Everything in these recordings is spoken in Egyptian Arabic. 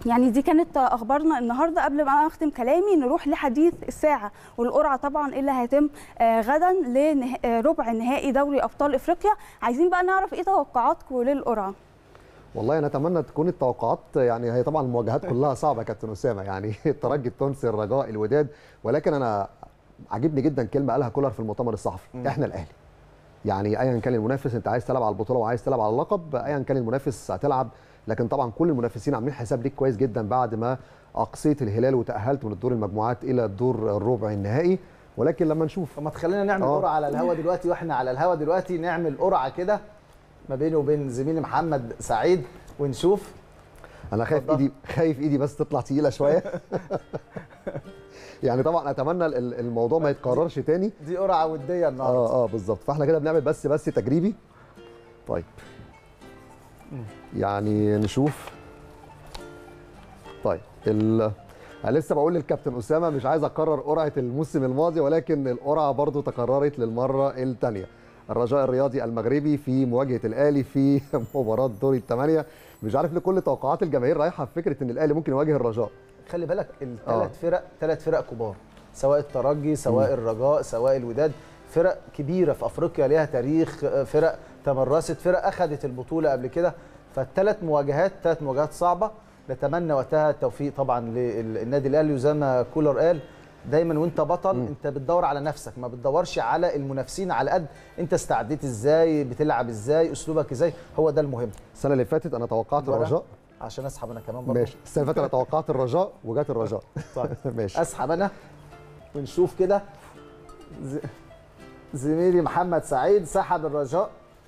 يعني دي كانت اخبارنا النهارده قبل ما اختم كلامي نروح لحديث الساعه والقرعه طبعا اللي هيتم آه، غدا لربع نهائي دوري ابطال افريقيا عايزين بقى نعرف ايه توقعاتكم للقرعه والله نتمنى تكون التوقعات يعني هي طبعا المواجهات كلها صعبه يا كابتن اسامه يعني الترجي التونسي الرجاء الوداد ولكن انا عاجبني جدا كلمه قالها كولر في المؤتمر الصحفي احنا الاهلي يعني ايا كان المنافس انت عايز تلعب على البطوله وعايز تلعب على اللقب ايا كان المنافس هتلعب لكن طبعا كل المنافسين عاملين حساب ليك كويس جدا بعد ما اقصيت الهلال وتاهلت من الدور المجموعات الى الدور الربع النهائي ولكن لما نشوف طب ما تخلينا نعمل آه. قرعه على الهوا دلوقتي واحنا على الهوا دلوقتي نعمل قرعه كده ما بيني وبين زميلي محمد سعيد ونشوف انا خايف اتفضل. ايدي خايف ايدي بس تطلع تقيله شويه يعني طبعا اتمنى ال- الموضوع ما يتكررش تاني دي قرعه وديه النهارده اه اه بالظبط فاحنا كده بنعمل بس بس تجريبي طيب يعني نشوف طيب ال... انا لسه بقول للكابتن اسامه مش عايز اكرر قرعه الموسم الماضي ولكن القرعه برضو تكررت للمره الثانيه الرجاء الرياضي المغربي في مواجهه الاهلي في مباراه دور الثمانيه مش عارف ليه كل توقعات الجماهير رايحه في فكره ان الاهلي ممكن يواجه الرجاء خلي بالك آه. الثلاث فرق ثلاث فرق كبار سواء الترجي سواء الرجاء سواء الوداد فرق كبيره في افريقيا ليها تاريخ آه، فرق تمرست فرق اخذت البطوله قبل كده فالثلاث مواجهات ثلاث مواجهات صعبه نتمنى وقتها التوفيق طبعا للنادي الاهلي وزي ما كولر قال دايما وانت بطل مم. انت بتدور على نفسك ما بتدورش على المنافسين على قد انت استعديت ازاي بتلعب ازاي اسلوبك ازاي هو ده المهم السنه اللي فاتت انا توقعت ورا. الرجاء عشان اسحب انا كمان برضه ماشي السنه اللي فاتت انا توقعت الرجاء وجات الرجاء طيب ماشي اسحب انا ونشوف كده ز- زميلي محمد سعيد سحب الرجاء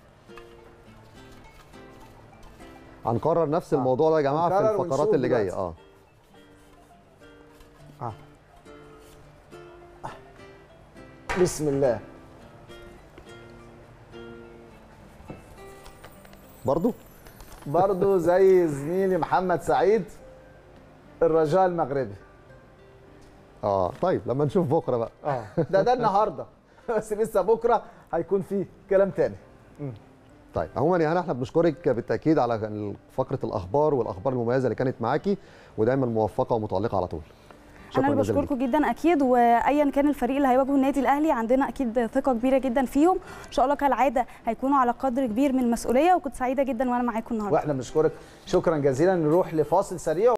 هنكرر نفس الموضوع ده يا جماعه في هنكرر الفقرات ونشوف اللي جايه دلوقتي. اه بسم الله برضو برضو زي زميلي محمد سعيد الرجاء المغربي اه طيب لما نشوف بكره بقى اه ده ده النهارده بس لسه بكره هيكون فيه كلام تاني طيب عموما يعني احنا بنشكرك بالتاكيد على فقره الاخبار والاخبار المميزه اللي كانت معاكي ودايما موفقه ومتالقه على طول انا اللي جزيلا بشكركم جدا اكيد وايا كان الفريق اللي هيواجهه النادي الاهلي عندنا اكيد ثقه كبيره جدا فيهم ان شاء الله كالعاده هيكونوا على قدر كبير من المسؤوليه وكنت سعيده جدا وانا معاكم النهارده واحنا بنشكرك شكرا جزيلا نروح لفاصل سريع